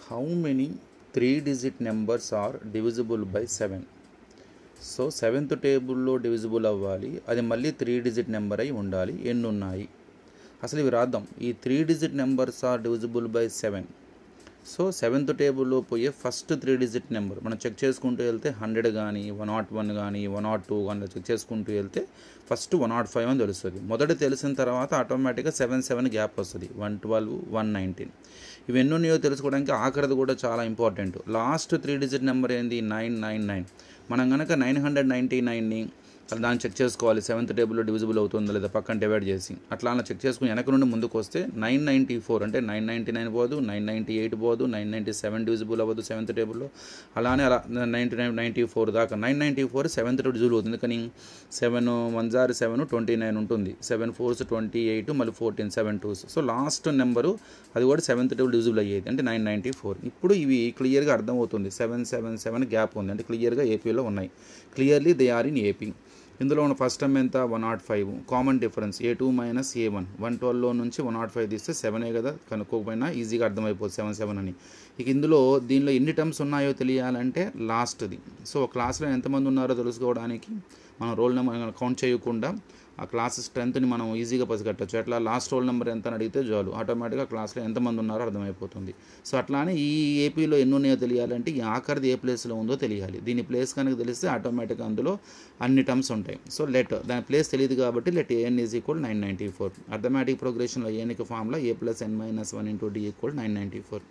how many three digit numbers are divisible by 7 so seventh టేబుల్లో divisible అవ్వాలి అది మళ్ళీ త్రీ డిజిట్ నెంబర్ అయి ఉండాలి ఎన్ని ఉన్నాయి అసలు ఇవి రాద్దాం ఈ three digit numbers are divisible by seven so seventh టేబుల్లో పోయే ఫస్ట్ త్రీ డిజిట్ నెంబర్ మనం చెక్ చేసుకుంటూ వెళ్తే హండ్రెడ్ కానీ వన్ నాట్ వన్ కానీ వన్ నాట్ టూ కానీ చెక్ చేసుకుంటూ వెళ్తే ఫస్ట్ వన్ నాట్ ఫైవ్ అని తెలుస్తుంది మొదట తెలిసిన తర్వాత ఆటోమేటిక్గా సెవెన్ సెవెన్ గ్యాప్ వస్తుంది వన్ ట్వెల్వ్ వన్ నైన్టీన్ ఇవి ఎన్ని ఉన్నాయో తెలుసుకోవడానికి ఆఖరిది కూడా చాలా important last three digit number ఏంది నైన్ నైన్ నైన్ మనం కనుక నైన్ హండ్రెడ్ నైంటీ నైన్ని దాన్ని చెక్ చేసుకోవాలి సెవెంత్ టేబుల్లో డివిజిబుల్ అవుతుందో లేదా పక్కన డివైడ్ చేసి అట్లా అలా చెక్ చేసుకుని వెనక నుండి ముందుకు వస్తే నైన్ నైంటీ ఫోర్ అంటే నైన్ నైంటీ నైన్ పోదు నైన్ నైంటీ ఎయిట్ పోదు నైన్ నైంటీ సెవెన్ డివిజిబుల్ అవ్వదు సెవెంత్ టేబుల్లో అలానే అలా నైంటీ నైన్ నైంటీ ఫోర్ దాకా nine ninety four seventh divisible అవుతుంది కానీ సెవెన్ వన్ జార్ సెవెన్ ట్వంటీ నైన్ ఉంటుంది సెవెన్ ఫోర్స్ ట్వంటీ ఎయిట్ మళ్ళీ fourteen seven twos so last number అది కూడా సెవెంత్ టేబుల్ డివిజిబుల్ అయ్యేది అంటే నైన్ నైంటీ ఫోర్ ఇప్పుడు ఇవి క్లియర్గా అర్థమవుతుంది సెవెన్ సెవెన్ సెవెన్ గ్యాప్ ఉంది అంటే క్లియర్గా ఏపీలో ఉన్నాయి clearly they are in AP ఇందులో ఉన్న ఫస్ట్ టర్మ్ ఎంత one nought five common difference a two minus a one one ట్వెల్వ్లో నుంచి వన్ నాట్ ఫైవ్ తీస్తే సెవెనే కదా కనుక్కోకపోయినా ఈజీగా అర్థమైపోతుంది సెవెన్ సెవెన్ అని ఇక ఇందులో దీనిలో ఎన్ని టర్మ్స్ ఉన్నాయో తెలియాలంటే లాస్ట్ది సో క్లాస్లో ఎంతమంది ఉన్నారో తెలుసుకోవడానికి మనం రోల్ నెంబర్ కౌంట్ చేయకుండా ఆ క్లాస్ స్ట్రెంత్ని మనం ఈజీగా పసిగట్టచ్చు అట్లా లాస్ట్ రోల్ నెంబర్ ఎంత అని అడిగితే చాలు ఆటోమేటిక్గా క్లాస్లో ఎంతమంది ఉన్నారో అర్థమైపోతుంది సో అట్లానే ఈ ఏపీలో ఎన్ని ఉన్నాయో తెలియాలంటే ఈ ఆఖరిది ఏ ప్లేస్లో ఉందో తెలియాలి దీని ప్లేస్ కనుక తెలిస్తే ఆటోమేటిక్గా అందులో అన్ని టర్మ్స్ ఉంటాయి సో లెట్ దాని ప్లేస్ తెలియదు కాబట్టి let a n is equal nine ninety four arithmetic ప్రోగ్రెషన్లో ఏనికి ఫామ్లో a plus n minus one into d equal nine ninety four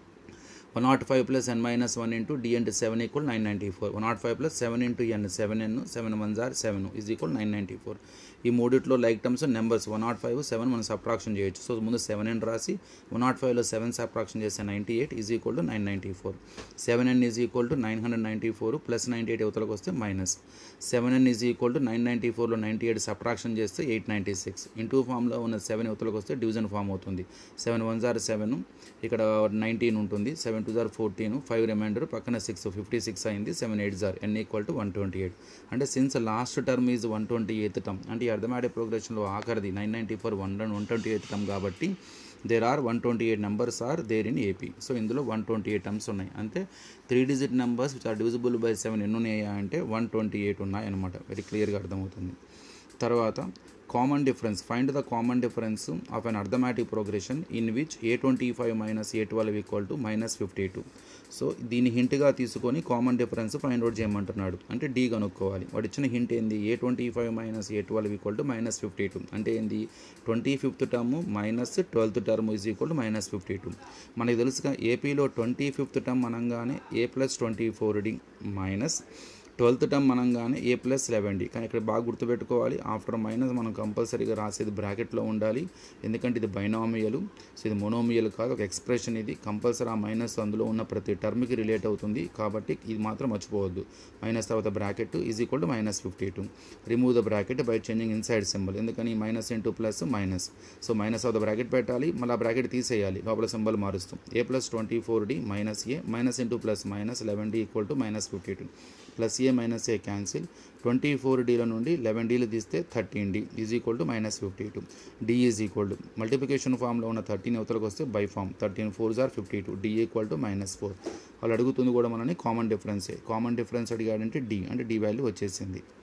one nought five plus n minus one into d అంటే seven equal nine ninety four one nought five plus seven into n seven n seven one జార్ seven is equal nine ninety four ఈ మూడిట్లో like terms numbers one nought five seven మనం subtraction చేయొచ్చు so ముందు seven n రాసి one nought ఫైవ్లో seven subtraction చేస్తే ninety eight is equal to nine ninety four seven n is equal to nine hundred ninety four plus ninety eight అవతలకు వస్తే minus seven n is equal to nine ninety ఫోర్లో ninety eight subtraction చేస్తే eight ninety six into ఫామ్లో ఉన్న seven అవతలకు వస్తే division form అవుతుంది seven one జార్ సెవెన్ ఇక్కడ నైన్టీన్ ఉంటుంది సెవెన్ టూ జార్ ఫోర్టీన్ ఫైవ్ రిమైండర్ పక్కన సిక్స్ ఫిఫ్టీ సిక్స్ అయింది సెవెన్ ఎయిట్ జార్ n equal to one twenty eight అంటే since last term is one twenty eighth term అంటే ఈ అర్థమాడే ప్రోగ్రెషన్లో ఆఖరిది nine ninety four one one twenty eighth term కాబట్టి there are one twenty eight numbers are there in AP so ఇందులో one twenty eight terms ఉన్నాయి అంటే three digit numbers which are divisible by seven ఎన్ని ఉన్నాయా అంటే one twenty eight ఉన్నాయి అనమాట very క్లియర్గా అర్థమవుతుంది తర్వాత common difference find the common difference of an arithmetic progression in which a twenty five minus a twelve equal to minus fifty two so దీన్ని హింట్గా తీసుకొని కామన్ డిఫరెన్స్ ఫైండ్ అవుట్ చేయమంటున్నాడు అంటే డీ కనుక్కోవాలి వాడు ఇచ్చిన హింట్ ఏంది a twenty five minus a twelve equal to minus fifty two అంటే ఏంది twenty fifth term minus twelfth term is equal to minus fifty two మనకి తెలుసుగా ఏపీలో ట్వంటీ ఫిఫ్త్ టర్మ్ అనగానే a plus twenty four d minus twelfth term అనగానే a plus eleven D కానీ ఇక్కడ బాగా గుర్తుపెట్టుకోవాలి ఆఫ్టర్ మైనస్ మనం కంపల్సరీగా రాసేది బ్రాకెట్లో ఉండాలి ఎందుకంటే ఇది బైనామియల్ సో ఇది మొనోమియల్ కాదు ఒక ఎక్స్ప్రెషన్ ఇది కంపల్సరీ ఆ మైనస్ అందులో ఉన్న ప్రతి టర్మ్కి రిలేట్ అవుతుంది కాబట్టి ఇది మాత్రం మర్చిపోవద్దు మైనస్ తర్వాత bracket is equal to minus fifty two remove the bracket by changing inside symbol ఎందుకని minus into plus minus so minus of the bracket పెట్టాలి మళ్ళీ ఆ బ్రాకెట్ తీసేయాలి లోపల సింబల్ మారుస్తాం a plus twenty four d minus a minus into plus minus eleven d equal to minus fifty two plus a minus a cancel twenty four డీల నుండి eleven డీలు తీస్తే thirteen d is equal to minus fifty two d is equal to multiplication ఫామ్లో ఉన్న thirteen అవతలకు వస్తే by form thirteen four జార్ fifty two d equal to minus four వాళ్ళు అడుగుతుంది కూడా మనని కామన్ డిఫరెన్సే కామన్ డిఫరెన్స్ అడిగాడంటే డి అంటే డి వాల్యూ వచ్చేసింది